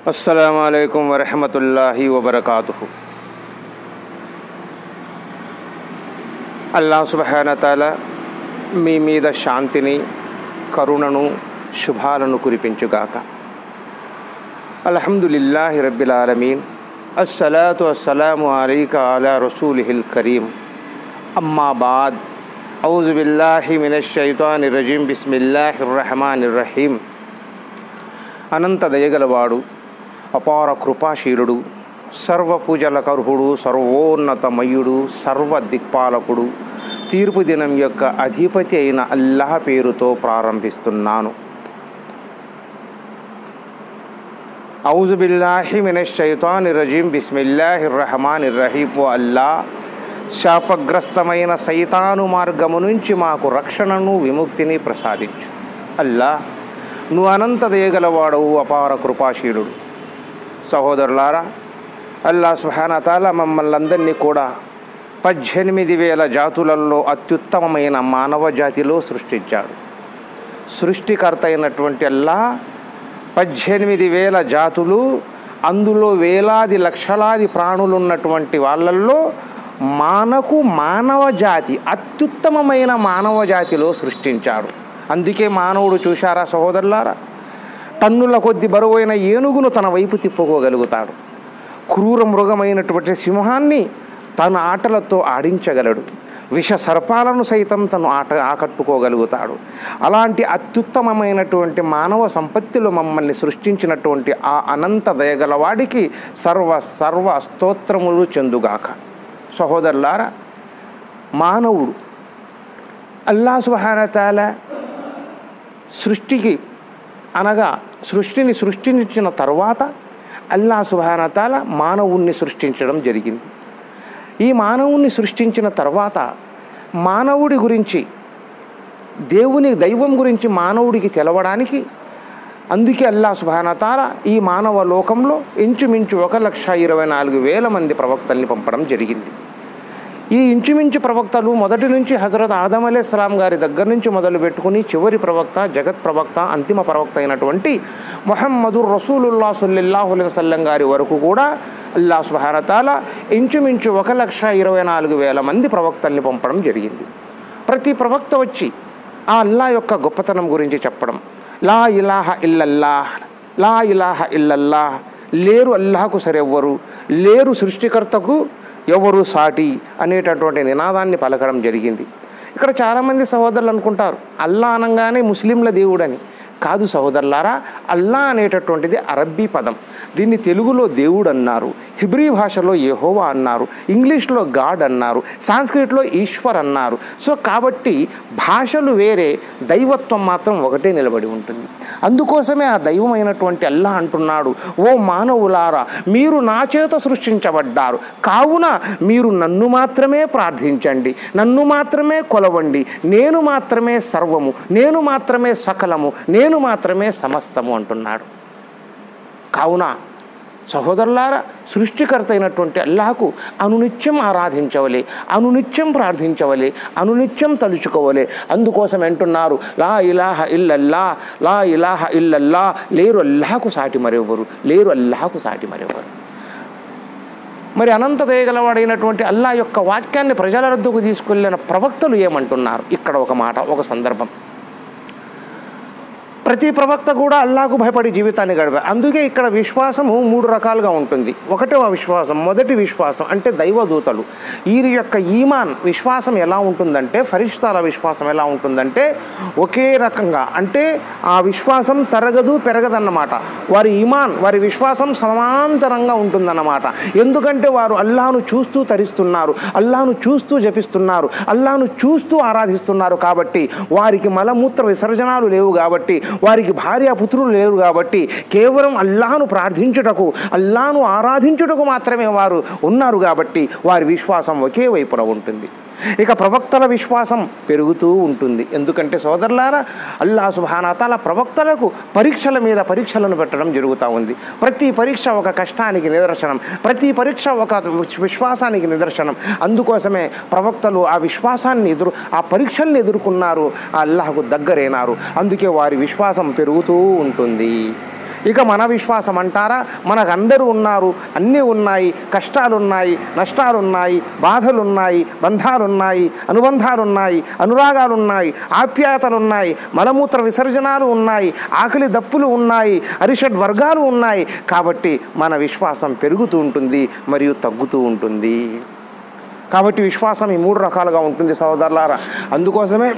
అస్సలం అయికం వరహమతుల్లాహి వబర్కాతు అల్లా సుబహానతాల మీ మీద శాంతిని కరుణను శుభాలను కురిపించుగాక అల్హమ్దులిల్లాహి రబ్బిల్ ఆలమీన్ అస్సలాతు అస్సలాము అలైక అలా రసూలిహిల్ కరీం అమ్మా బాద్ ఔజు బిల్లాహి మినష్ షైతాని రజీం బిస్మిల్లాహిర్ రహమానిర్ రహీం అనంత దయగలవాడు అపార కృపాశీలుడు సర్వ పూజల కర్హుడు సర్వోన్నతమయుడు సర్వ దిక్పాలకుడు తీర్పు దినం యొక్క అధిపతి అయిన అల్లాహ్ పేరుతో ప్రారంభిస్తున్నాను ఔజు బిల్లాహి మినష్ షైతాని రజీం బిస్మిల్లాహిర్ రహమానిర్ రహీం ఓ అల్లా శాపగ్రస్తమైన సైతాను మార్గము నుంచి మాకు రక్షణను విముక్తిని ప్రసాదించు అల్లా నువ్వు అనంత దయగలవాడవు అపార కృపాశీలుడు సహోదరులారా అల్లా సుహానతాల మమ్మల్ని అందరినీ కూడా పద్దెనిమిది వేల జాతులలో అత్యుత్తమమైన మానవ జాతిలో సృష్టించాడు సృష్టికర్త అయినటువంటి అల్లా పద్దెనిమిది వేల జాతులు అందులో వేలాది లక్షలాది ప్రాణులు ఉన్నటువంటి వాళ్ళల్లో మానకు మానవ జాతి అత్యుత్తమమైన మానవ జాతిలో సృష్టించాడు అందుకే మానవుడు చూశారా సహోదరులారా టన్నుల కొద్ది బరువైన ఏనుగును తన వైపు తిప్పుకోగలుగుతాడు క్రూర మృగమైనటువంటి సింహాన్ని తన ఆటలతో ఆడించగలడు విష సర్పాలను సైతం తను ఆట ఆకట్టుకోగలుగుతాడు అలాంటి అత్యుత్తమమైనటువంటి మానవ సంపత్తిలో మమ్మల్ని సృష్టించినటువంటి ఆ అనంత దయగలవాడికి సర్వ సర్వ స్తోత్రములు చెందుగాక సహోదరులారా మానవుడు అల్లా సుహానతాల సృష్టికి అనగా సృష్టిని సృష్టించిన తర్వాత అల్లా సుహానతాల మానవుణ్ణి సృష్టించడం జరిగింది ఈ మానవుణ్ణి సృష్టించిన తర్వాత మానవుడి గురించి దేవుని దైవం గురించి మానవుడికి తెలవడానికి అందుకే అల్లా సుభానతాల ఈ మానవ లోకంలో ఇంచుమించు ఒక లక్ష ఇరవై నాలుగు వేల మంది ప్రవక్తల్ని పంపడం జరిగింది ఈ ఇంచుమించు ప్రవక్తలు మొదటి నుంచి హజరత్ ఆదం అలే సలాం గారి దగ్గర నుంచి మొదలు పెట్టుకుని చివరి ప్రవక్త జగత్ ప్రవక్త అంతిమ ప్రవక్త అయినటువంటి మొహమ్మదు రసూలుల్లా సుల్లాహు సల్లం గారి వరకు కూడా అల్లా సుహానతాల ఇంచుమించు ఒక లక్ష ఇరవై నాలుగు వేల మంది ప్రవక్తల్ని పంపడం జరిగింది ప్రతి ప్రవక్త వచ్చి ఆ అల్లా యొక్క గొప్పతనం గురించి చెప్పడం లా ఇలాహ ఇల్లల్లాహ్ లా ఇలాహ ఇల్లల్లాహ్ లేరు అల్లాహకు సరెవ్వరు లేరు సృష్టికర్తకు ఎవరు సాటి అనేటటువంటి నినాదాన్ని పలకడం జరిగింది ఇక్కడ చాలామంది సహోదరులు అనుకుంటారు అల్లా అనగానే ముస్లింల దేవుడని కాదు సహోదరులారా అల్లా అనేటటువంటిది అరబ్బీ పదం దీన్ని తెలుగులో దేవుడు అన్నారు హిబ్రీ భాషలో యెహోవా అన్నారు ఇంగ్లీష్లో గాడ్ అన్నారు సాంస్క్రిట్లో ఈశ్వర్ అన్నారు సో కాబట్టి భాషలు వేరే దైవత్వం మాత్రం ఒకటే నిలబడి ఉంటుంది అందుకోసమే ఆ దైవమైనటువంటి అల్లా అంటున్నాడు ఓ మానవులారా మీరు నా చేత సృష్టించబడ్డారు కావున మీరు నన్ను మాత్రమే ప్రార్థించండి నన్ను మాత్రమే కొలవండి నేను మాత్రమే సర్వము నేను మాత్రమే సకలము నేను మాత్రమే సమస్తము అంటున్నాడు కావున సహోదరులారా సృష్టికర్త అయినటువంటి అల్లాహకు అనునిత్యం ఆరాధించవలే అనునిత్యం ప్రార్థించవలే అనునిత్యం తలుచుకోవలే అందుకోసం అంటున్నారు లా ఇలాహ ఇల్లల్లా లా ఇలాహ ఇల్లల్లా లేరు అల్లాహకు సాటి మరెవ్వరు లేరు అల్లాహకు సాటి మరెవ్వరు మరి అనంత దయగలవాడైనటువంటి అల్లా యొక్క వాక్యాన్ని ప్రజల వద్దకు తీసుకెళ్ళిన ప్రవక్తలు ఏమంటున్నారు ఇక్కడ ఒక మాట ఒక సందర్భం ప్రతి ప్రవక్త కూడా అల్లాకు భయపడి జీవితాన్ని గడిపారు అందుకే ఇక్కడ విశ్వాసము మూడు రకాలుగా ఉంటుంది ఒకటవ విశ్వాసం మొదటి విశ్వాసం అంటే దైవదూతలు వీరి యొక్క ఈమాన్ విశ్వాసం ఎలా ఉంటుందంటే ఫరిష్తాల విశ్వాసం ఎలా ఉంటుందంటే ఒకే రకంగా అంటే ఆ విశ్వాసం తరగదు పెరగదన్నమాట వారి ఈమాన్ వారి విశ్వాసం సమాంతరంగా ఉంటుందన్నమాట ఎందుకంటే వారు అల్లాను చూస్తూ తరిస్తున్నారు అల్లాను చూస్తూ జపిస్తున్నారు అల్లాను చూస్తూ ఆరాధిస్తున్నారు కాబట్టి వారికి మలమూత్ర విసర్జనాలు లేవు కాబట్టి వారికి భార్య పుత్రులు లేరు కాబట్టి కేవలం అల్లాను ప్రార్థించుటకు అల్లాను ఆరాధించుటకు మాత్రమే వారు ఉన్నారు కాబట్టి వారి విశ్వాసం ఒకే వైపున ఉంటుంది ఇక ప్రవక్తల విశ్వాసం పెరుగుతూ ఉంటుంది ఎందుకంటే సోదరులారా అల్లా సుభానాతాల ప్రవక్తలకు పరీక్షల మీద పరీక్షలను పెట్టడం జరుగుతూ ఉంది ప్రతి పరీక్ష ఒక కష్టానికి నిదర్శనం ప్రతి పరీక్ష ఒక విశ్వాసానికి నిదర్శనం అందుకోసమే ప్రవక్తలు ఆ విశ్వాసాన్ని ఎదురు ఆ పరీక్షల్ని ఎదుర్కొన్నారు ఆ అల్లాహకు దగ్గరైనారు అందుకే వారి విశ్వాసం పెరుగుతూ ఉంటుంది ఇక మన విశ్వాసం అంటారా మనకు అందరూ ఉన్నారు అన్నీ ఉన్నాయి కష్టాలున్నాయి నష్టాలున్నాయి బాధలున్నాయి బంధాలున్నాయి అనుబంధాలున్నాయి అనురాగాలున్నాయి ఆప్యాయతలున్నాయి మలమూత్ర విసర్జనాలు ఉన్నాయి ఆకలి దప్పులు ఉన్నాయి అరిషడ్ వర్గాలు ఉన్నాయి కాబట్టి మన విశ్వాసం పెరుగుతూ ఉంటుంది మరియు తగ్గుతూ ఉంటుంది కాబట్టి విశ్వాసం ఈ మూడు రకాలుగా ఉంటుంది సహోదరులారా అందుకోసమే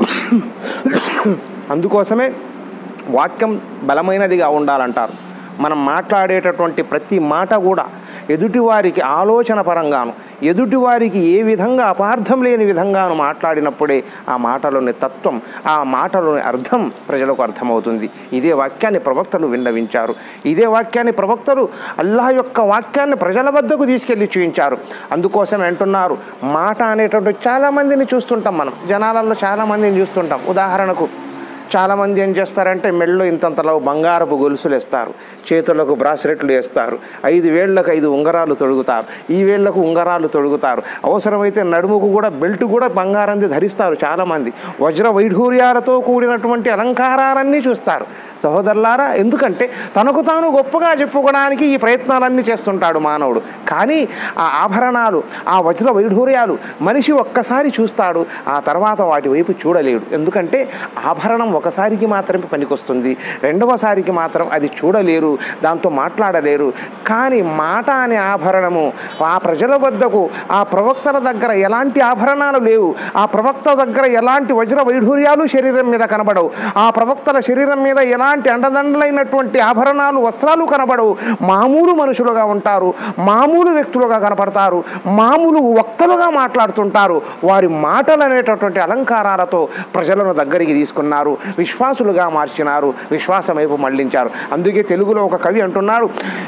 అందుకోసమే వాక్యం బలమైనదిగా ఉండాలంటారు మనం మాట్లాడేటటువంటి ప్రతి మాట కూడా ఎదుటివారికి ఆలోచన పరంగాను ఎదుటివారికి ఏ విధంగా అపార్థం లేని విధంగాను మాట్లాడినప్పుడే ఆ మాటలోని తత్వం ఆ మాటలోని అర్థం ప్రజలకు అర్థమవుతుంది ఇదే వాక్యాన్ని ప్రవక్తలు విన్నవించారు ఇదే వాక్యాన్ని ప్రవక్తలు అల్లాహ్ యొక్క వాక్యాన్ని ప్రజల వద్దకు తీసుకెళ్ళి చూపించారు అందుకోసం అంటున్నారు మాట అనేటువంటి చాలామందిని చూస్తుంటాం మనం జనాలలో చాలామందిని చూస్తుంటాం ఉదాహరణకు చాలామంది ఏం చేస్తారంటే మెళ్ళు ఇంతంతలో బంగారపు గొలుసులు వేస్తారు చేతులకు బ్రాస్లెట్లు వేస్తారు ఐదు వేళ్లకు ఐదు ఉంగరాలు తొడుగుతారు ఈ వేళ్లకు ఉంగరాలు తొడుగుతారు అవసరమైతే నడుముకు కూడా బెల్ట్ కూడా బంగారంది ధరిస్తారు చాలామంది వజ్ర వైఢూర్యాలతో కూడినటువంటి అలంకారాలన్నీ చూస్తారు సహోదరులారా ఎందుకంటే తనకు తాను గొప్పగా చెప్పుకోవడానికి ఈ ప్రయత్నాలన్నీ చేస్తుంటాడు మానవుడు కానీ ఆ ఆభరణాలు ఆ వజ్ర వైఢూర్యాలు మనిషి ఒక్కసారి చూస్తాడు ఆ తర్వాత వాటి వైపు చూడలేడు ఎందుకంటే ఆభరణం ఒకసారికి మాత్రమే పనికొస్తుంది రెండవసారికి మాత్రం అది చూడలేరు దాంతో మాట్లాడలేరు కానీ మాట అనే ఆభరణము ఆ ప్రజల వద్దకు ఆ ప్రవక్తల దగ్గర ఎలాంటి ఆభరణాలు లేవు ఆ ప్రవక్త దగ్గర ఎలాంటి వజ్ర వైఢూర్యాలు శరీరం మీద కనబడవు ఆ ప్రవక్తల శరీరం మీద ఎలాంటి అండదండలైనటువంటి ఆభరణాలు వస్త్రాలు కనబడవు మామూలు మనుషులుగా ఉంటారు మామూలు వ్యక్తులుగా కనపడతారు మామూలు వక్తలుగా మాట్లాడుతుంటారు వారి మాటలు అనేటటువంటి అలంకారాలతో ప్రజలను దగ్గరికి తీసుకున్నారు విశ్వాసులుగా మార్చినారు విశ్వాసం వైపు మళ్లించారు అందుకే తెలుగులో ఒక కవి అంటున్నాడు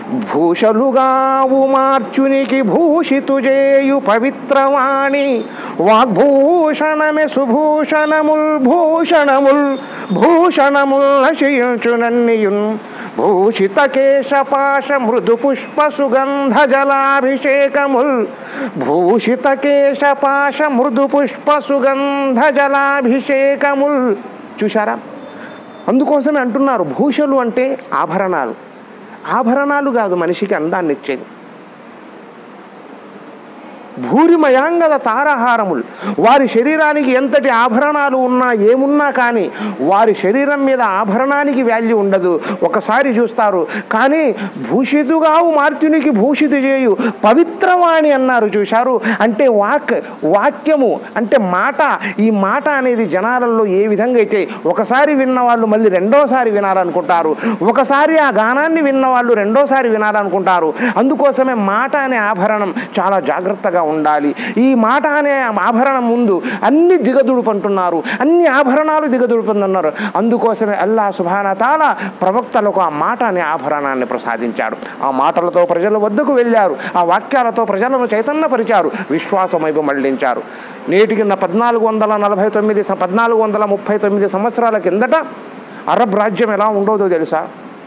భూషలుగావు మార్చునికి భూషితు చేయు పవిత్రవాణి వాగ్భూషణమే సుభూషణముల్ భూషణముల్ భూషణముల్ నశయించునన్నియున్ భూషిత కేశపాశ మృదు పుష్ప సుగంధ జలాభిషేకముల్ భూషిత కేశపాశ మృదు పుష్ప సుగంధ జలాభిషేకముల్ చూశారా అందుకోసమే అంటున్నారు భూషలు అంటే ఆభరణాలు ఆభరణాలు కాదు మనిషికి అందాన్ని ఇచ్చేది భూరిమయాంగద తారహారములు వారి శరీరానికి ఎంతటి ఆభరణాలు ఉన్నా ఏమున్నా కానీ వారి శరీరం మీద ఆభరణానికి వాల్యూ ఉండదు ఒకసారి చూస్తారు కానీ భూషితుగావు మార్తునికి భూషితు చేయు పవిత్రవాణి అన్నారు చూశారు అంటే వాక్ వాక్యము అంటే మాట ఈ మాట అనేది జనాలలో ఏ విధంగా అయితే ఒకసారి విన్న వాళ్ళు మళ్ళీ రెండోసారి వినాలనుకుంటారు ఒకసారి ఆ గానాన్ని విన్న వాళ్ళు రెండోసారి వినాలనుకుంటారు అందుకోసమే మాట అనే ఆభరణం చాలా జాగ్రత్తగా ఉండాలి ఈ మాట అనే ఆభరణం ముందు అన్ని దిగదుడుపంటున్నారు అన్ని ఆభరణాలు దిగదుడుపంటున్నారు అందుకోసమే అల్లా సుభానతాల ప్రవక్తలకు ఆ మాట అనే ఆభరణాన్ని ప్రసాదించాడు ఆ మాటలతో ప్రజల వద్దకు వెళ్ళారు ఆ వాక్యాలతో ప్రజలను చైతన్యపరిచారు విశ్వాసం వైపు మళ్లించారు నేటికి నా పద్నాలుగు వందల నలభై తొమ్మిది స- పద్నాలుగు వందల ముప్పై తొమ్మిది సంవత్సరాల కిందట అరబ్ రాజ్యం ఎలా ఉండోదో తెలుసా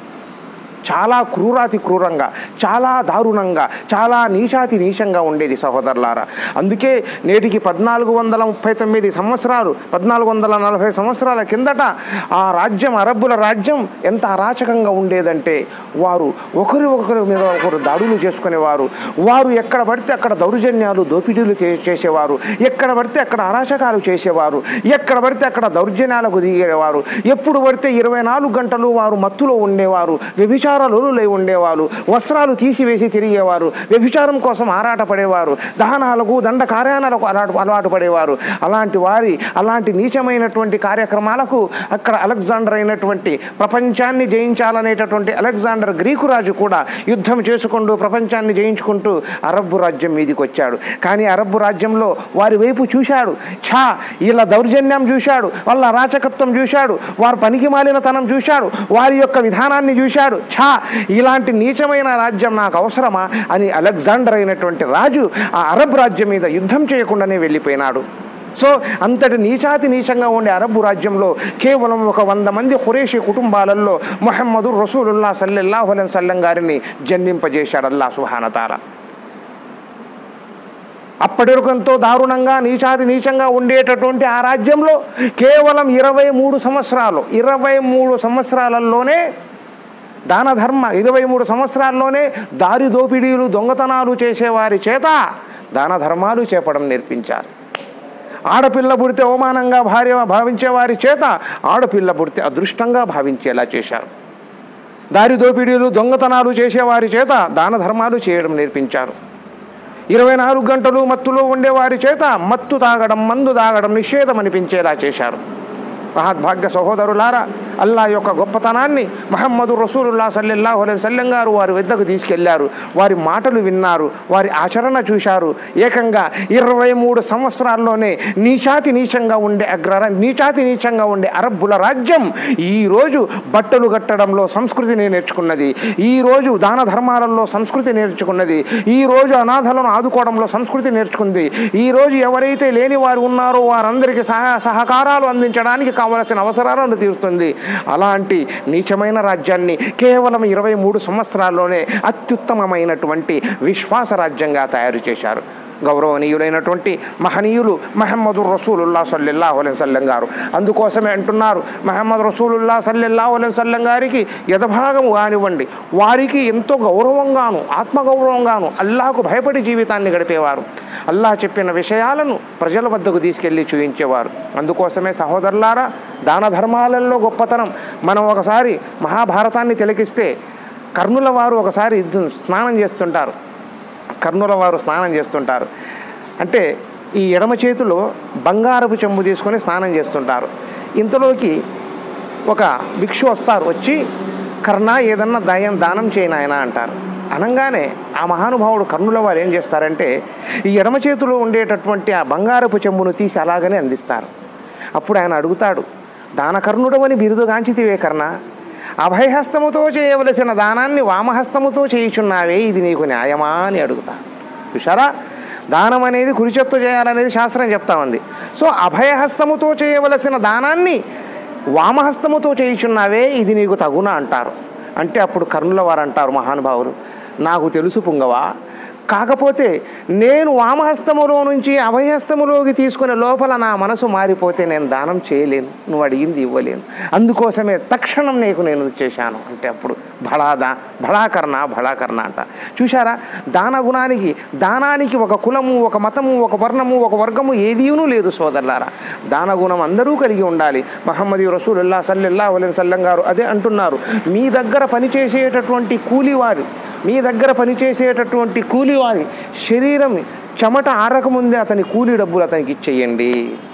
చాలా క్రూరాతి క్రూరంగా చాలా దారుణంగా చాలా నీచాతి నీచంగా ఉండేది సహోదరులారా అందుకే నేటికి పద్నాలుగు వందల ముప్పై తొమ్మిది సంవత్సరాలు పద్నాలుగు వందల నలభై సంవత్సరాల కిందట ఆ రాజ్యం అరబ్బుల రాజ్యం ఎంత అరాచకంగా ఉండేదంటే వారు ఒకరి ఒకరి మీద ఒకరు దాడులు చేసుకునేవారు వారు ఎక్కడ పడితే అక్కడ దౌర్జన్యాలు దోపిడీలు చే- చేసేవారు ఎక్కడ పడితే అక్కడ అరాచకాలు చేసేవారు ఎక్కడ పడితే అక్కడ దౌర్జన్యాలకు దిగేవారు ఎప్పుడు పడితే ఇరవై నాలుగు గంటలు వారు మత్తులో ఉండేవారు వ్యభిచారలోలై ఉండేవారు వస్త్రాలు తీసివేసి తిరిగేవారు వ్యభిచారం కోసం ఆరాట పడేవారు దహనాలకు దండ కార్యాలకు అలవాటు అలవాటు పడేవారు అలాంటి వారి అలాంటి నీచమైనటువంటి కార్యక్రమాలకు అక్కడ అలెగ్జాండర్ అయినటువంటి ప్రపంచాన్ని జయించాలనేటటువంటి అలెగ్జాండర్ గ్రీకు రాజు కూడా యుద్ధం చేసుకుంటూ ప్రపంచాన్ని జయించుకుంటూ అరబ్బు రాజ్యం మీదికి వచ్చాడు కానీ అరబ్బు రాజ్యంలో వారి వైపు చూశాడు ఛా ఇలా దౌర్జన్యం చూశాడు వాళ్ళ అరాచకత్వం చూశాడు వారు పనికి మాలినతనం చూశాడు వారి యొక్క విధానాన్ని చూశాడు ఛా ఇలాంటి నీచమైన రాజ్యం నాకు అవసరమా అని అలెగ్జాండర్ అయినటువంటి రాజు ఆ అరబ్ రాజ్యం మీద యుద్ధం చేయకుండానే వెళ్ళిపోయినాడు సో అంతటి నీచాతి నీచంగా ఉండే అరబ్బు రాజ్యంలో కేవలం ఒక వంద మంది ఖురేషి కుటుంబాలలో మొహమ్మదు రసూలుల్లా సల్లెల్లాహు అలైహి సల్లం గారిని జన్మింపజేశాడు అల్లా సుహానతాల అప్పటి వరకు ఎంతో దారుణంగా నీచాతి నీచంగా ఉండేటటువంటి ఆ రాజ్యంలో కేవలం ఇరవై మూడు సంవత్సరాలు ఇరవై మూడు సంవత్సరాలలోనే దాన ధర్మ ఇరవై మూడు సంవత్సరాల్లోనే దారి దోపిడీలు దొంగతనాలు చేసేవారి చేత దాన ధర్మాలు చేపడం నేర్పించారు ఆడపిల్ల పుడితే అవమానంగా భార్య భావించే వారి చేత ఆడపిల్ల పుడితే అదృష్టంగా భావించేలా చేశారు దారి దోపిడీలు దొంగతనాలు చేసేవారి చేత దాన ధర్మాలు చేయడం నేర్పించారు ఇరవై నాలుగు గంటలు మత్తులో ఉండేవారి చేత మత్తు తాగడం మందు తాగడం నిషేధం అనిపించేలా చేశారు మహాద్భాగ్య సహోదరులారా అల్లా యొక్క గొప్పతనాన్ని మహమ్మదు రసూలుల్లా సల్లెల్లాహు అలైహి వసల్లం గారు వారి వద్దకు తీసుకెళ్లారు వారి మాటలు విన్నారు వారి ఆచరణ చూశారు ఏకంగా ఇరవై మూడు సంవత్సరాల్లోనే నీచాతి నీచంగా ఉండే అగ్ర నీచాతి నీచంగా ఉండే అరబ్బుల రాజ్యం ఈరోజు బట్టలు కట్టడంలో సంస్కృతిని నేర్చుకున్నది ఈరోజు దాన ధర్మాలలో సంస్కృతి నేర్చుకున్నది ఈరోజు అనాథలను ఆదుకోవడంలో సంస్కృతి నేర్చుకుంది ఈరోజు ఎవరైతే లేని వారు ఉన్నారో వారందరికీ సహా సహకారాలు అందించడానికి కావలసిన అవసరాలను తీరుస్తుంది అలాంటి నీచమైన రాజ్యాన్ని కేవలం ఇరవై మూడు సంవత్సరాల్లోనే అత్యుత్తమమైనటువంటి విశ్వాస రాజ్యంగా తయారు చేశారు గౌరవనీయులైనటువంటి మహనీయులు మహమ్మదు రసూలుల్లా సల్లెల్లాహు అలైహి వసల్లం గారు అందుకోసమే అంటున్నారు మహమ్మద్ రసూలుల్లా సల్లెల్లాహు అలైహి వసల్లం గారికి యథభాగము కానివ్వండి వారికి ఎంతో గౌరవంగాను ఆత్మగౌరవంగాను అల్లాహకు భయపడి జీవితాన్ని గడిపేవారు అల్లాహ్ చెప్పిన విషయాలను ప్రజల వద్దకు తీసుకెళ్ళి చూపించేవారు అందుకోసమే సహోదరులారా దాన ధర్మాలలో గొప్పతనం మనం ఒకసారి మహాభారతాన్ని తిలకిస్తే కర్ణుల వారు ఒకసారి యుద్ధం- స్నానం చేస్తుంటారు కర్ణుల వారు స్నానం చేస్తుంటారు అంటే ఈ ఎడమ చేతిలో బంగారపు చెంబు తీసుకొని స్నానం చేస్తుంటారు ఇంతలోకి ఒక భిక్షు వస్తారు వచ్చి కర్ణ ఏదన్నా దయం దానం చేయను ఆయన అంటారు అనగానే ఆ మహానుభావుడు కర్ణుల వారు ఏం చేస్తారంటే ఈ ఎడమ చేతిలో ఉండేటటువంటి ఆ బంగారపు చెంబును తీసి అలాగనే అందిస్తారు అప్పుడు ఆయన అడుగుతాడు దానకర్ణుడవని బిరుదుగాంచితివే కర్ణ అభయహస్తముతో చేయవలసిన దానాన్ని వామహస్తముతో చేయుచున్నావే ఇది నీకు న్యాయమా అని అడుగుతా చూసారా దానం అనేది కుడి చేత్తో చేయాలనేది శాస్త్రం చెప్తా ఉంది సో అభయహస్తముతో చేయవలసిన దానాన్ని వామహస్తముతో చేయుచున్నావే ఇది నీకు తగున అంటారు అంటే అప్పుడు కర్ణుల వారు అంటారు మహానుభావులు నాకు తెలుసు పుంగవా కాకపోతే నేను వామహస్తములో నుంచి అభయహస్తములోకి తీసుకునే లోపల నా మనసు మారిపోతే నేను దానం చేయలేను నువ్వు అడిగింది ఇవ్వలేను అందుకోసమే తక్షణం నీకు నేను చేశాను అంటే అప్పుడు భళాదా భళాకర్ణ భళాకర్ణ అంట చూశారా దాన గుణానికి దానానికి ఒక కులము ఒక మతము ఒక వర్ణము ఒక వర్గము ఏదీనూ లేదు సోదరులారా దాన గుణం అందరూ కలిగి ఉండాలి మహమ్మదీ రసూలుల్లా సల్లెల్లా అలైహి వసల్లం గారు అదే అంటున్నారు మీ దగ్గర పనిచేసేటటువంటి కూలివారు మీ దగ్గర పనిచేసేటటువంటి కూలివారి శరీరం చెమట ఆరకముందే అతని కూలి డబ్బులు అతనికి ఇచ్చేయండి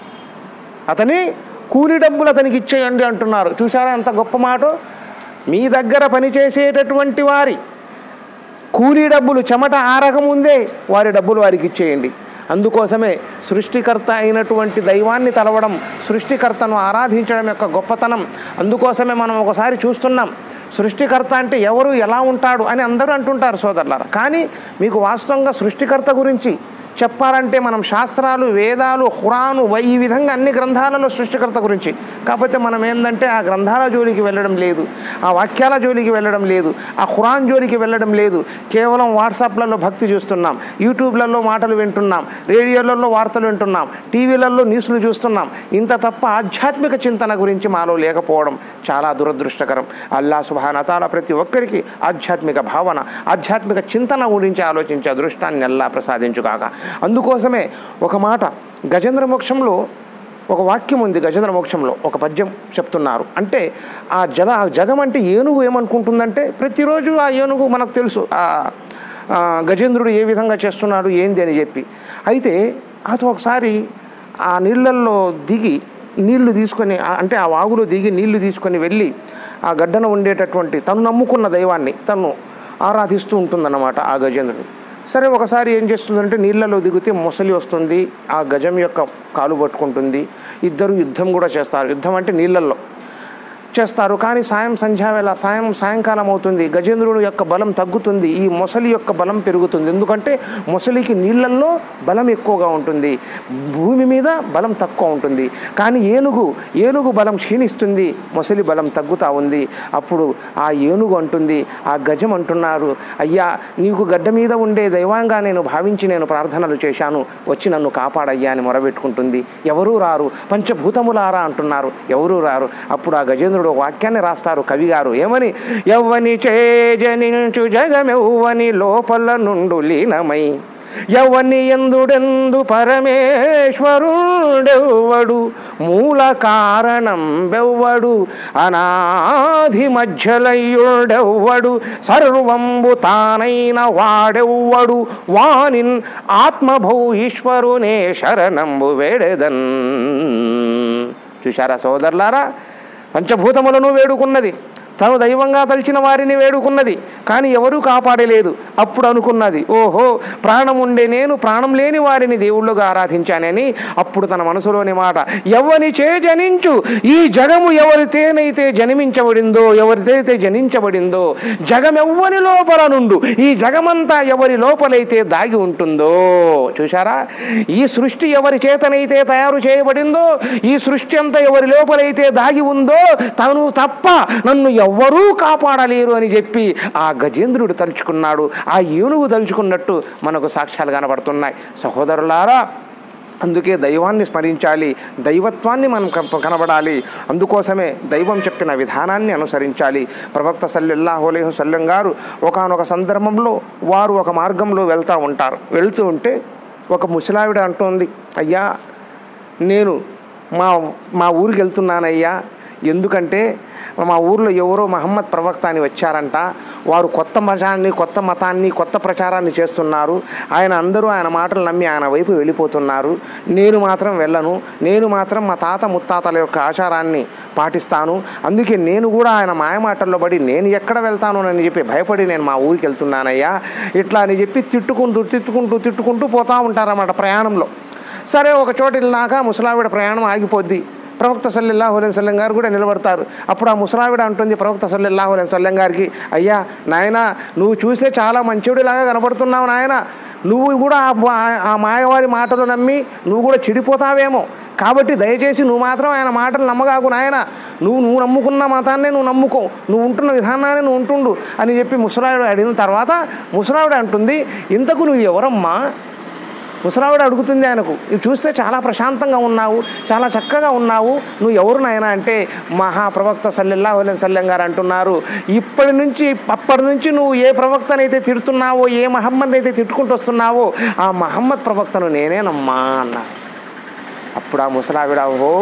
అతని కూలి డబ్బులు అతనికి ఇచ్చేయండి అంటున్నారు చూసారా ఎంత గొప్ప మాట మీ దగ్గర పనిచేసేటటువంటి వారి కూలీ డబ్బులు చెమట ఆరకముందే వారి డబ్బులు వారికి ఇచ్చేయండి అందుకోసమే సృష్టికర్త అయినటువంటి దైవాన్ని తలవడం సృష్టికర్తను ఆరాధించడం యొక్క గొప్పతనం అందుకోసమే మనం ఒకసారి చూస్తున్నాం సృష్టికర్త అంటే ఎవరు ఎలా ఉంటాడు అని అందరూ అంటుంటారు సోదరులారా కానీ మీకు వాస్తవంగా సృష్టికర్త గురించి చెప్పాలంటే మనం శాస్త్రాలు వేదాలు ఖురాను వై- ఈ విధంగా అన్ని గ్రంథాలలో సృష్టికర్త గురించి కాకపోతే మనం ఏంటంటే ఆ గ్రంథాల జోలికి వెళ్ళడం లేదు ఆ వాక్యాల జోలికి వెళ్ళడం లేదు ఆ ఖురాన్ జోలికి వెళ్ళడం లేదు కేవలం వాట్సాప్లలో భక్తి చూస్తున్నాం యూట్యూబ్లలో మాటలు వింటున్నాం రేడియోలలో వార్తలు వింటున్నాం టీవీలలో న్యూస్లు చూస్తున్నాం ఇంత తప్ప ఆధ్యాత్మిక చింతన గురించి మాలో లేకపోవడం చాలా దురదృష్టకరం అల్లా సుభానతాల ప్రతి ఒక్కరికి ఆధ్యాత్మిక భావన ఆధ్యాత్మిక చింతన గురించి ఆలోచించే అదృష్టాన్ని అల్లా ప్రసాదించుగాక అందుకోసమే ఒక మాట గజేంద్ర మోక్షంలో ఒక వాక్యం ఉంది గజేంద్ర మోక్షంలో ఒక పద్యం చెప్తున్నారు అంటే ఆ జగ ఆ జగం అంటే ఏనుగు ఏమనుకుంటుందంటే ప్రతిరోజు ఆ ఏనుగు మనకు తెలుసు ఆ ఆ, గజేంద్రుడు ఏ విధంగా చేస్తున్నాడు ఏంది అని చెప్పి అయితే అది ఒకసారి ఆ నీళ్ళల్లో దిగి నీళ్లు తీసుకొని ఆ- అంటే ఆ వాగులో దిగి నీళ్లు తీసుకొని వెళ్ళి ఆ గడ్డన ఉండేటటువంటి తను నమ్ముకున్న దైవాన్ని తను ఆరాధిస్తూ ఉంటుందన్నమాట ఆ గజేంద్రుడు సరే ఒకసారి ఏం చేస్తుందంటే నీళ్ళలో దిగితే మొసలి వస్తుంది ఆ గజం యొక్క కాలు పట్టుకుంటుంది ఇద్దరు యుద్ధం కూడా చేస్తారు యుద్ధం అంటే నీళ్ళల్లో చేస్తారు కానీ సాయం సంధ్యావేళ సాయం సాయంకాలం అవుతుంది గజేంద్రుడు యొక్క బలం తగ్గుతుంది ఈ మొసలి యొక్క బలం పెరుగుతుంది ఎందుకంటే మొసలికి నీళ్ళల్లో బలం ఎక్కువగా ఉంటుంది భూమి మీద బలం తక్కువ ఉంటుంది కానీ ఏనుగు ఏనుగు బలం క్షీణిస్తుంది మొసలి బలం తగ్గుతూ ఉంది అప్పుడు ఆ ఏనుగు అంటుంది ఆ గజం అంటున్నారు అయ్యా నీకు గడ్డ మీద ఉండే దైవంగా నేను భావించి నేను ప్రార్థనలు చేశాను వచ్చి నన్ను కాపాడయ్యా అని మొరబెట్టుకుంటుంది ఎవరూ రారు పంచభూతములారా అంటున్నారు ఎవరూ రారు అప్పుడు ఆ గజేంద్రుడు గజేంద్రుడు ఒక వాక్యాన్ని రాస్తారు కవి గారు ఏమని ఎవ్వని చేజనించు జగమెవ్వని లోపల నుండు లీనమై ఎవని ఎందుడెందు పరమేశ్వరుడెవ్వడు మూల కారణం బెవ్వడు అనాధి మధ్యలయ్యుడెవ్వడు సర్వంబు తానైన వాడెవ్వడు వానిన్ ఆత్మభౌ ఈశ్వరునే శరణంబు వేడెదన్ చూశారా సోదరులారా పంచభూతములను వేడుకున్నది తను దైవంగా తలిచిన వారిని వేడుకున్నది కానీ ఎవరూ కాపాడలేదు అప్పుడు అనుకున్నది ఓహో ప్రాణం ఉండే నేను ప్రాణం లేని వారిని దేవుళ్ళుగా ఆరాధించానని అప్పుడు తన మనసులోని మాట ఎవని చే జనించు ఈ జగము ఎవరితేనైతే జన్మించబడిందో ఎవరితేనైతే జనించబడిందో జగం ఎవ్వని లోపల నుండు ఈ జగమంతా ఎవరి లోపలైతే దాగి ఉంటుందో చూశారా ఈ సృష్టి ఎవరి చేతనైతే తయారు చేయబడిందో ఈ సృష్టి అంతా ఎవరి లోపలైతే దాగి ఉందో తను తప్ప నన్ను ఎవ్వరూ కాపాడలేరు అని చెప్పి ఆ గజేంద్రుడు తలుచుకున్నాడు ఆ ఏనుగు తలుచుకున్నట్టు మనకు సాక్ష్యాలు కనబడుతున్నాయి సహోదరులారా అందుకే దైవాన్ని స్మరించాలి దైవత్వాన్ని మనం కన- కనబడాలి అందుకోసమే దైవం చెప్పిన విధానాన్ని అనుసరించాలి ప్రవక్త సల్లెల్లాహు అలైహి సల్లెం గారు ఒకానొక సందర్భంలో వారు ఒక మార్గంలో వెళ్తూ ఉంటారు వెళ్తూ ఉంటే ఒక ముసలావిడ అంటోంది అయ్యా నేను మా మా ఊరికి వెళ్తున్నానయ్యా ఎందుకంటే మా ఊర్లో ఎవరో మహమ్మద్ ప్రవక్త అని వచ్చారంట వారు కొత్త మతాన్ని కొత్త మతాన్ని కొత్త ప్రచారాన్ని చేస్తున్నారు ఆయన అందరూ ఆయన మాటలు నమ్మి ఆయన వైపు వెళ్ళిపోతున్నారు నేను మాత్రం వెళ్ళను నేను మాత్రం మా తాత ముత్తాతల యొక్క ఆచారాన్ని పాటిస్తాను అందుకే నేను కూడా ఆయన మాయమాటల్లో పడి నేను ఎక్కడ వెళ్తాను అని చెప్పి భయపడి నేను మా ఊరికి వెళ్తున్నానయ్యా ఇట్లా అని చెప్పి తిట్టుకుంటూ తిట్టుకుంటూ తిట్టుకుంటూ పోతూ ఉంటారన్నమాట ప్రయాణంలో సరే ఒక చోట వెళ్ళినాక ముసలావిడ ప్రయాణం ఆగిపోద్ది ప్రవక్త సల్లెల్లాహు అలైహి సల్లం గారు కూడా నిలబడతారు అప్పుడు ఆ ముసలావిడ అంటుంది ప్రవక్త సల్లెల్లాహు అలైహి సల్లం గారికి అయ్యా నాయన నువ్వు చూసే చాలా మంచివాడిలాగా కనబడుతున్నావు నాయన నువ్వు కూడా ఆ మా- ఆ మాయవారి మాటలు నమ్మి నువ్వు కూడా చెడిపోతావేమో కాబట్టి దయచేసి నువ్వు మాత్రం ఆయన మాటలు నమ్మగాకు నాయన నువ్వు నువ్వు నమ్ముకున్న మతాన్నే నువ్వు నమ్ముకో నువ్వు ఉంటున్న విధానాన్ని నువ్వు ఉంటుండు అని చెప్పి ముసలావిడ అడిగిన తర్వాత ముసలావిడ అంటుంది ఇంతకు నువ్వు ఎవరమ్మా ముసలావిడ అడుగుతుంది ఆయనకు ఇది చూస్తే చాలా ప్రశాంతంగా ఉన్నావు చాలా చక్కగా ఉన్నావు నువ్వు ఎవరు నాయన అంటే మహాప్రవక్త సల్లెల్లా అలైహి సల్లెం గారు అంటున్నారు ఇప్పటి నుంచి అప్పటి నుంచి నువ్వు ఏ ప్రవక్తనైతే తిడుతున్నావో ఏ మహమ్మద్ అయితే తిట్టుకుంటూ వస్తున్నావో ఆ మహమ్మద్ ప్రవక్తను నేనేనమ్మా అన్నారు అప్పుడు ఆ ముసలావిడ ఓహో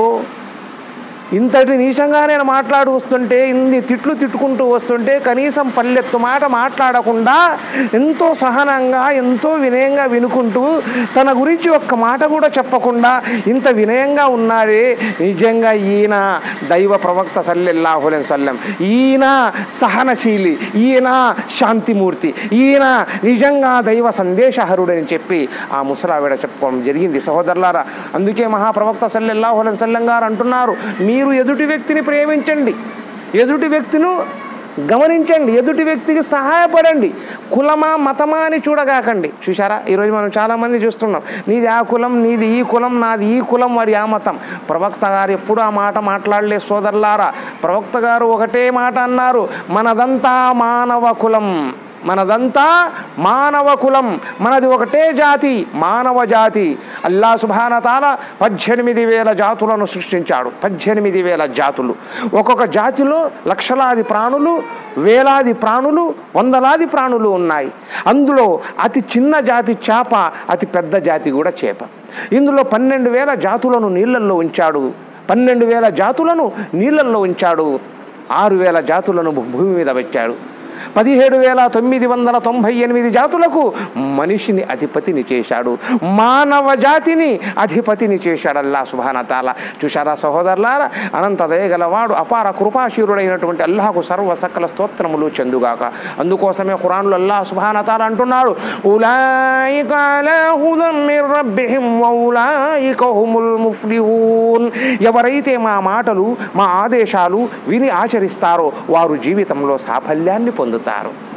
ఇంతటి నీచంగా నేను మాట్లాడు వస్తుంటే ఇన్ని తిట్లు తిట్టుకుంటూ వస్తుంటే కనీసం పల్లెత్తు మాట మాట్లాడకుండా ఎంతో సహనంగా ఎంతో వినయంగా వినుకుంటూ తన గురించి ఒక్క మాట కూడా చెప్పకుండా ఇంత వినయంగా ఉన్నాడే నిజంగా ఈయన దైవ ప్రవక్త సల్లెల్లాహులెన్ సల్లెం ఈయన సహనశీలి ఈయన శాంతిమూర్తి ఈయన నిజంగా దైవ సందేశహరుడని చెప్పి ఆ ముసలావిడ చెప్పడం జరిగింది సహోదరులారా అందుకే మహాప్రవక్త సల్లెల్లాహులెన్ సల్లెం గారు అంటున్నారు మీరు ఎదుటి వ్యక్తిని ప్రేమించండి ఎదుటి వ్యక్తిను గమనించండి ఎదుటి వ్యక్తికి సహాయపడండి కులమా మతమా అని చూడగాకండి చూసారా ఈరోజు మనం చాలామంది చూస్తున్నాం నీది ఆ కులం నీది ఈ కులం నాది ఈ కులం వాడి ఆ మతం ప్రవక్త గారు ఎప్పుడు ఆ మాట మాట్లాడలే సోదరులారా ప్రవక్త గారు ఒకటే మాట అన్నారు మనదంతా మానవ కులం మనదంతా మానవ కులం మనది ఒకటే జాతి మానవ జాతి అల్లా సుభానతాల పద్దెనిమిది వేల జాతులను సృష్టించాడు పద్దెనిమిది వేల జాతులు ఒక్కొక్క జాతిలో లక్షలాది ప్రాణులు వేలాది ప్రాణులు వందలాది ప్రాణులు ఉన్నాయి అందులో అతి చిన్న జాతి చేప అతి పెద్ద జాతి కూడా చేప ఇందులో పన్నెండు వేల జాతులను నీళ్ళల్లో ఉంచాడు పన్నెండు వేల జాతులను నీళ్ళల్లో ఉంచాడు ఆరు వేల జాతులను భూమి మీద పెట్టాడు పదిహేడు వేల తొమ్మిది వందల తొంభై ఎనిమిది జాతులకు మనిషిని అధిపతిని చేశాడు మానవ జాతిని అధిపతిని చేశాడు అల్లా సుభానతాల చూశారా సహోదరులారా అనంత దయగలవాడు అపార కృపాశీరుడైనటువంటి అల్లాహకు సర్వ సకల స్తోత్రములు చెందుగాక అందుకోసమే ఖురాన్లో అల్లాహ్ సుభానతాల అంటున్నాడు ఉలాయిక అలా హుదం మిర్ రబ్బిహిం వౌలాయిక హుముల్ ముఫ్లిహూన్ ఎవరైతే మా మాటలు మా ఆదేశాలు విని ఆచరిస్తారో వారు జీవితంలో సాఫల్యాన్ని పొందుతారు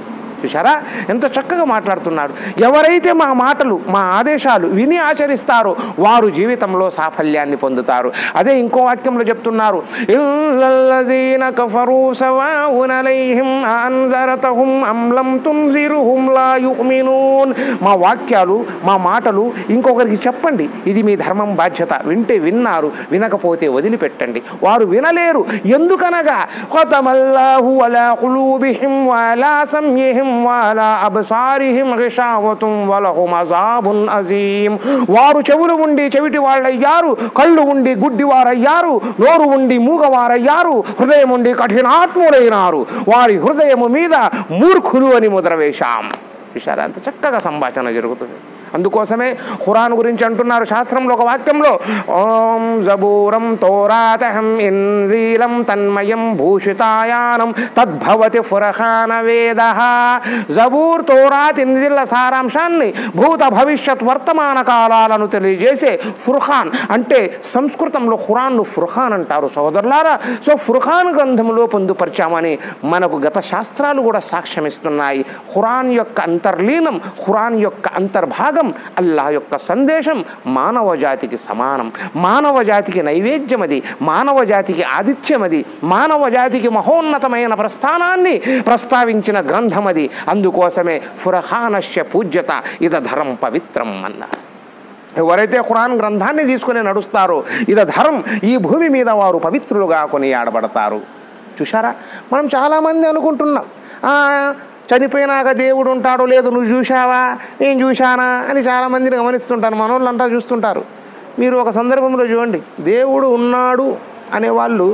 చూసారా ఎంత చక్కగా మాట్లాడుతున్నాడు ఎవరైతే మా మాటలు మా ఆదేశాలు విని ఆచరిస్తారో వారు జీవితంలో సాఫల్యాన్ని పొందుతారు అదే ఇంకో వాక్యంలో చెప్తున్నారు ఇల్లల్లజీన కఫరూ సవాఉన అలైహిం అన్జరతహుం అమ్లం తుంజిరుహుం లా యుమినూన్ మా వాక్యాలు మా మాటలు ఇంకొకరికి చెప్పండి ఇది మీ ధర్మం బాధ్యత వింటే విన్నారు వినకపోతే వదిలిపెట్టండి వారు వినలేరు ఎందుకనగా ఖతమల్లాహు అలా ఖులూబిహిం వలా సంయిహిం వలా అబ్సారిహిం గిషావతుం వలహుం అజాబున్ అజీం వారు చెవులు ఉండి చెవిటి వాళ్ళయ్యారు కళ్ళు ఉండి గుడ్డివారయ్యారు నోరు ఉండి మూగవారయ్యారు హృదయం ఉండి కఠినాత్ములైనారు వారి హృదయము మీద మూర్ఖులు అని ముద్ర వేశాం విషయాలు అంత చక్కగా సంభాషణ జరుగుతుంది అందుకోసమే ఖురాన్ గురించి అంటున్నారు శాస్త్రంలో ఒక వాక్యంలో ఓం జబూరం తోరాతహం ఇంజీలం తన్మయం భూషితాయానం తద్భవతి ఫురఖాన వేద జబూర్ తోరాత్ ఇంజిల్ల సారాంశాన్ని భూత భవిష్యత్ వర్తమాన కాలాలను తెలియజేసే ఫుర్ఖాన్ అంటే సంస్కృతంలో ఖురాన్ను ఫుర్ఖాన్ అంటారు సోదరులారా సో ఫుర్ఖాన్ గ్రంథంలో పొందుపరిచామని మనకు గత శాస్త్రాలు కూడా సాక్ష్యమిస్తున్నాయి ఖురాన్ యొక్క అంతర్లీనం ఖురాన్ యొక్క అంతర్భాగం అల్లా యొక్క సందేశం మానవ జాతికి సమానం మానవ జాతికి నైవేద్యం అది మానవ జాతికి ఆతిథ్యం అది మానవ జాతికి మహోన్నతమైన ప్రస్థానాన్ని ప్రస్తావించిన గ్రంథం అది అందుకోసమే ఫురహానశ్య పూజ్యత ఇదధరం పవిత్రం అన్నారు ఎవరైతే ఖురాన్ గ్రంథాన్ని తీసుకుని నడుస్తారో ఇది ధరం ఈ భూమి మీద వారు పవిత్రులుగా కొనియాడబడతారు చూశారా మనం చాలామంది అనుకుంటున్నాం "ఆ, చనిపోయినాక దేవుడు ఉంటాడో లేదు నువ్వు చూశావా నేను చూశానా అని చాలామందిని గమనిస్తుంటాను మనోళ్ళు అంతా చూస్తుంటారు మీరు ఒక సందర్భంలో చూడండి దేవుడు ఉన్నాడు అనేవాళ్ళు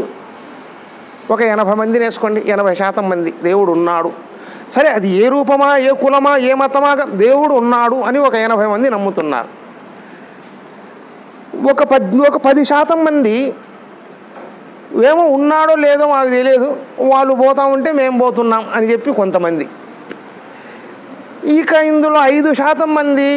ఒక ఎనభై మందిని వేసుకోండి ఎనభై శాతం మంది దేవుడు ఉన్నాడు సరే అది ఏ రూపమా ఏ కులమా ఏ మతమా దేవుడు ఉన్నాడు అని ఒక ఎనభై మంది నమ్ముతున్నారు ఒక పద్ ఒక పది శాతం మంది ఏమో ఉన్నాడో లేదో మాకు తెలియదు వాళ్ళు పోతా ఉంటే మేము పోతున్నాం అని చెప్పి కొంతమంది ఇక ఇందులో ఐదు శాతం మంది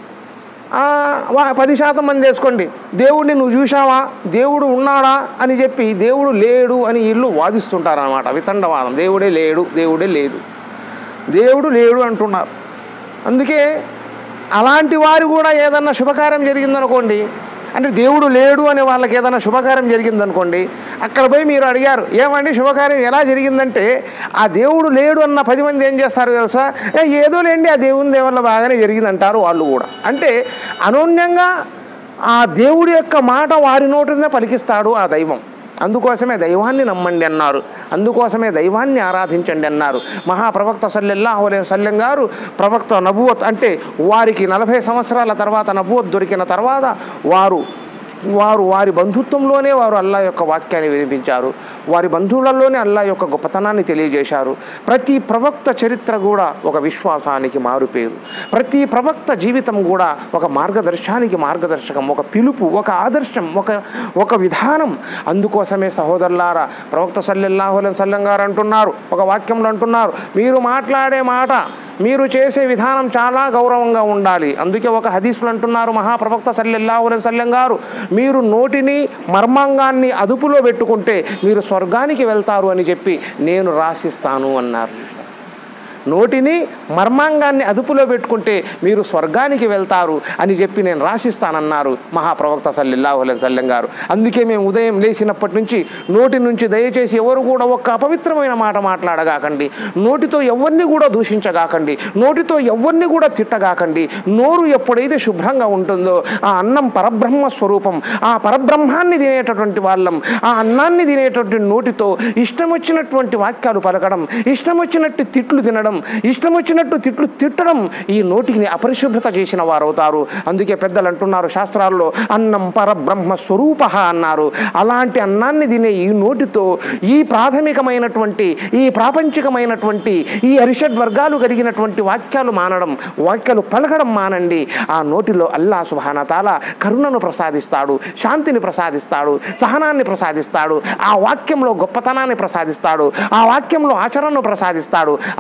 ఆ, వా- పది శాతం మంది వేసుకోండి దేవుడిని నువ్వు చూసావా దేవుడు ఉన్నాడా అని చెప్పి దేవుడు లేడు అని వీళ్ళు వాదిస్తుంటారు అనమాట వితండవాదం దేవుడే లేడు దేవుడే లేడు దేవుడు లేడు అంటున్నారు అందుకే అలాంటి వారు కూడా ఏదన్నా శుభకార్యం జరిగిందనుకోండి అంటే దేవుడు లేడు అనే వాళ్ళకి ఏదైనా శుభకార్యం జరిగిందనుకోండి అక్కడ పోయి మీరు అడిగారు ఏమండి శుభకార్యం ఎలా జరిగిందంటే ఆ దేవుడు లేడు అన్న పది మంది ఏం చేస్తారు తెలుసా "ఏ, ఏదో లేండి ఆ దేవుని దేవల్ల బాగానే జరిగిందంటారు వాళ్ళు కూడా అంటే అనోన్యంగా ఆ దేవుడి యొక్క మాట వారి నోటినే పలికిస్తాడు ఆ దైవం అందుకోసమే దైవాన్ని నమ్మండి అన్నారు అందుకోసమే దైవాన్ని ఆరాధించండి అన్నారు మహాప్రవక్త సల్లెల్లాహు అలైహి వసల్లం గారు ప్రవక్త నబువత్ అంటే వారికి నలభై సంవత్సరాల తర్వాత నబువత్ దొరికిన తర్వాత వారు వారు వారి బంధుత్వంలోనే వారు అల్లా యొక్క వాక్యాన్ని వినిపించారు వారి బంధువులలోనే అల్లా యొక్క గొప్పతనాన్ని తెలియజేశారు ప్రతి ప్రవక్త చరిత్ర కూడా ఒక విశ్వాసానికి మారుపేరు ప్రతి ప్రవక్త జీవితం కూడా ఒక మార్గదర్శానికి మార్గదర్శకం ఒక పిలుపు ఒక ఆదర్శం ఒక ఒక విధానం అందుకోసమే సహోదరులారా ప్రవక్త సల్లెల్లాహు అలైహి వసల్లం గారు అంటున్నారు ఒక వాక్యంలో అంటున్నారు మీరు మాట్లాడే మాట మీరు చేసే విధానం చాలా గౌరవంగా ఉండాలి అందుకే ఒక హదీసులు అంటున్నారు మహాప్రవక్త సల్లెల్లాహు అలైహి వసల్లం గారు మీరు నోటిని మర్మాంగాన్ని అదుపులో పెట్టుకుంటే మీరు స్వర్గానికి వెళ్తారు అని చెప్పి నేను రాసిస్తాను అన్నారు నోటిని మర్మాంగాన్ని అదుపులో పెట్టుకుంటే మీరు స్వర్గానికి వెళ్తారు అని చెప్పి నేను రాసిస్తానన్నారు మహాప్రవక్త సల్లెల్లాహు అలైహి వసల్లం గారు అందుకే మేము ఉదయం లేచినప్పటి నుంచి నోటి నుంచి దయచేసి ఎవరు కూడా ఒక్క అపవిత్రమైన మాట మాట్లాడగాకండి నోటితో ఎవరిని కూడా దూషించగాకండి నోటితో ఎవరిని కూడా తిట్టగాకండి నోరు ఎప్పుడైతే శుభ్రంగా ఉంటుందో ఆ అన్నం పరబ్రహ్మ స్వరూపం ఆ పరబ్రహ్మాన్ని తినేటటువంటి వాళ్ళం ఆ అన్నాన్ని తినేటటువంటి నోటితో ఇష్టం వచ్చినటువంటి వాక్యాలు పలకడం ఇష్టం వచ్చినట్టు తిట్లు తినడం ఇష్టం వచ్చినట్టు తిట్లు తిట్టడం ఈ నోటిని అపరిశుభ్రత చేసిన వారు అవుతారు అందుకే పెద్దలు అంటున్నారు శాస్త్రాల్లో అన్నం పరబ్రహ్మ స్వరూప అన్నారు అలాంటి అన్నాన్ని తినే ఈ నోటితో ఈ ప్రాథమికమైనటువంటి ఈ ప్రాపంచికమైనటువంటి ఈ అరిషడ్ వర్గాలు కలిగినటువంటి వాక్యాలు మానడం వాక్యాలు పలకడం మానండి ఆ నోటిలో అల్లా సుభానతాల కరుణను ప్రసాదిస్తాడు శాంతిని ప్రసాదిస్తాడు సహనాన్ని ప్రసాదిస్తాడు ఆ వాక్యంలో గొప్పతనాన్ని ప్రసాదిస్తాడు ఆ వాక్యంలో ఆచరణను ప్రసాదిస్తాడు అందుకే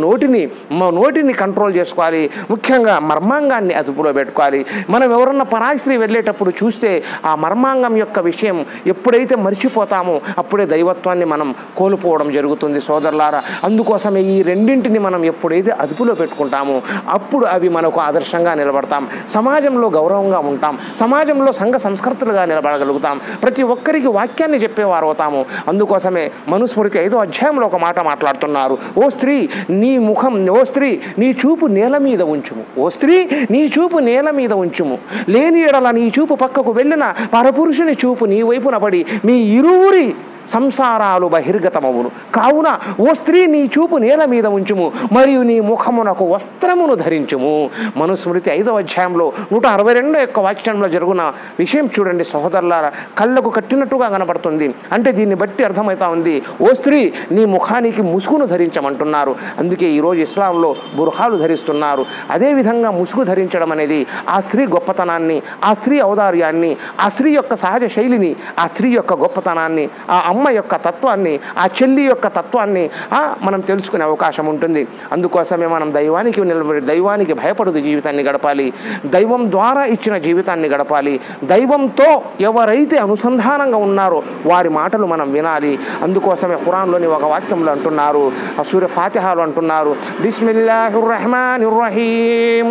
నోటిని మా నోటిని కంట్రోల్ చేసుకోవాలి ముఖ్యంగా మర్మాంగాన్ని అదుపులో పెట్టుకోవాలి మనం ఎవరన్నా పరాయి స్త్రీ వెళ్ళేటప్పుడు చూస్తే ఆ మర్మాంగం యొక్క విషయం ఎప్పుడైతే మర్చిపోతామో అప్పుడే దైవత్వాన్ని మనం కోల్పోవడం జరుగుతుంది సోదరులారా అందుకోసమే ఈ రెండింటిని మనం ఎప్పుడైతే అదుపులో పెట్టుకుంటామో అప్పుడు అవి మనకు ఆదర్శంగా నిలబడతాం సమాజంలో గౌరవంగా ఉంటాం సమాజంలో సంఘ సంస్కృతులుగా నిలబడగలుగుతాం ప్రతి ఒక్కరికి వాక్యాన్ని చెప్పేవారు అవుతాము అందుకోసమే మనుస్మృతి ఐదో అధ్యాయంలో ఒక మాట మాట్లాడుతున్నారు ఓ స్త్రీ నీ ముఖం ఓ స్త్రీ నీ చూపు నేల మీద ఉంచుము ఓ స్త్రీ నీ చూపు నేల మీద ఉంచుము లేని ఎడల నీ చూపు పక్కకు వెళ్ళిన పరపురుషుని చూపు నీ వైపున పడి మీ ఇరువురి సంసారాలు బహిర్గతమవును కావున ఓ స్త్రీ నీ చూపు నేల మీద ఉంచుము మరియు నీ ముఖమునకు వస్త్రమును ధరించుము మనుస్మృతి ఐదవ అధ్యాయంలో నూట అరవై రెండో యొక్క వాక్యంలో జరుగున విషయం చూడండి సహోదరులారా కళ్ళకు కట్టినట్టుగా కనబడుతుంది అంటే దీన్ని బట్టి అర్థమవుతా ఉంది ఓ స్త్రీ నీ ముఖానికి ముసుగును ధరించమంటున్నారు అందుకే ఈరోజు ఇస్లాంలో బుర్హాలు ధరిస్తున్నారు అదేవిధంగా ముసుగు ధరించడం అనేది ఆ స్త్రీ గొప్పతనాన్ని ఆ స్త్రీ ఔదార్యాన్ని ఆ స్త్రీ యొక్క సహజ శైలిని ఆ స్త్రీ యొక్క గొప్పతనాన్ని ఆ అమ్మ యొక్క తత్వాన్ని ఆ చెల్లి యొక్క తత్వాన్ని ఆ, మనం తెలుసుకునే అవకాశం ఉంటుంది అందుకోసమే మనం దైవానికి నిలబడి దైవానికి భయపడుతూ జీవితాన్ని గడపాలి దైవం ద్వారా ఇచ్చిన జీవితాన్ని గడపాలి దైవంతో ఎవరైతే అనుసంధానంగా ఉన్నారో వారి మాటలు మనం వినాలి అందుకోసమే ఖురాన్లోని ఒక వాక్యంలో అంటున్నారు ఆ సూర్య ఫాతిహాలు అంటున్నారు బిస్మిల్లాహిర్ రహమానిర్ రహీం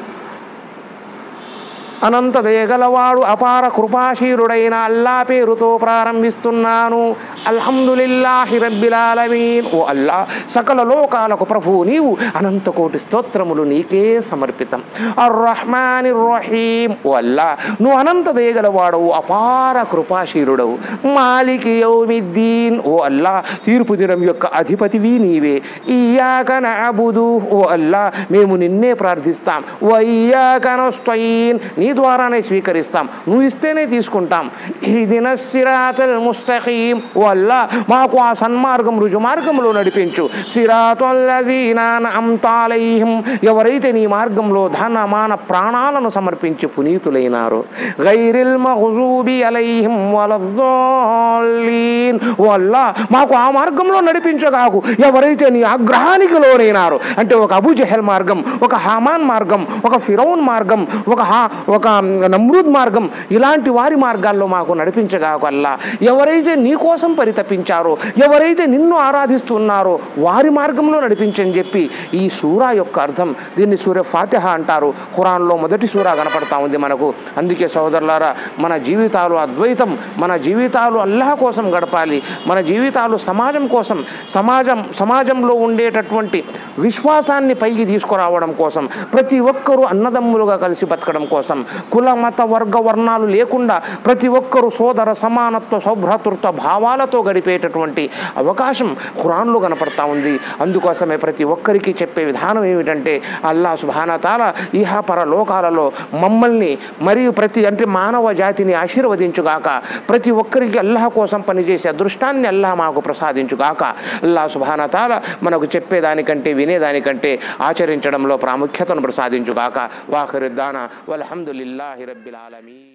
అనంత దయగలవాడు అపార కృపాశీరుడైన అల్లా పేరుతో ప్రారంభిస్తున్నాను అల్హమ్దులిల్లాహి రబ్బిలాలమీన్ ఓ అల్లా సకల లోకాలకు ప్రభువు నీవు అనంత కోటి స్తోత్రములు నీకే సమర్పితం అర్ రహమాని రహీం ఓ అల్లా నువ్వు అనంత దయగలవాడవు అపార కృపాశీరుడవు మాలికి యౌమిద్దీన్ ఓ అల్లా తీర్పు దినం యొక్క అధిపతివి నీవే ఇయాక నఅబుదు ఓ అల్లా మేము నిన్నే ప్రార్థిస్తాం వయ్యాక నస్తయీన్ నీ ద్వారానే స్వీకరిస్తాం నువ్వు ఇస్తేనే తీసుకుంటాం ఇదిన సిరాతల్ ముస్తఖీం ఓ అల్లా మాకు ఆ సన్మార్గం రుజుమార్గంలో నడిపించు సిరాతుల్లజీనాన అంతాలైహిం ఎవరైతే నీ మార్గంలో ధన మాన ప్రాణాలను సమర్పించి పునీతులైనారో గైరిల్ మహజూబి అలైహిం వలద్దోలీన్ ఓ అల్లా మాకు ఆ మార్గంలో నడిపించగాకు ఎవరైతే నీ ఆగ్రహానికి లోనైనారో అంటే ఒక అబు జహల్ మార్గం ఒక హామాన్ మార్గం ఒక ఫిరౌన్ మార్గం ఒక హా ఒక నమ్రూద్ మార్గం ఇలాంటి వారి మార్గాల్లో మాకు నడిపించగాకు అల్లా ఎవరైతే నీ కోసం పరితపించారో ఎవరైతే నిన్ను ఆరాధిస్తున్నారో వారి మార్గంలో నడిపించని చెప్పి ఈ సూరా యొక్క అర్థం దీన్ని సూర్య ఫాతిహ అంటారు ఖురాన్లో మొదటి సూరా కనపడతా ఉంది మనకు అందుకే సోదరులారా మన జీవితాలు అద్వైతం మన జీవితాలు అల్లాహ్ కోసం గడపాలి మన జీవితాలు సమాజం కోసం సమాజం సమాజంలో ఉండేటటువంటి విశ్వాసాన్ని పైకి తీసుకురావడం కోసం ప్రతి ఒక్కరూ అన్నదమ్ములుగా కలిసి బతకడం కోసం కుల మత వర్గ వర్ణాలు లేకుండా ప్రతి ఒక్కరూ సోదర సమానత్వ సౌభ్రాతృత్వ భావాలతో గడిపేటటువంటి అవకాశం ఖురాన్లో కనపడతా ఉంది అందుకోసమే ప్రతి ఒక్కరికి చెప్పే విధానం ఏమిటంటే అల్లా సుభానతాల ఇహాపర లోకాలలో మమ్మల్ని మరియు ప్రతి అంటే మానవ జాతిని ఆశీర్వదించుగాక ప్రతి ఒక్కరికి అల్లాహ్ కోసం పనిచేసే అదృష్టాన్ని అల్లాహ్ మాకు ప్రసాదించుగాక అల్లా సుభానతాల మనకు చెప్పేదానికంటే వినేదానికంటే ఆచరించడంలో ప్రాముఖ్యతను ప్రసాదించుగాక వాఖరుద్దాన వల్హమ్దులిల్లాహి రబ్బిల్ ఆలమీన్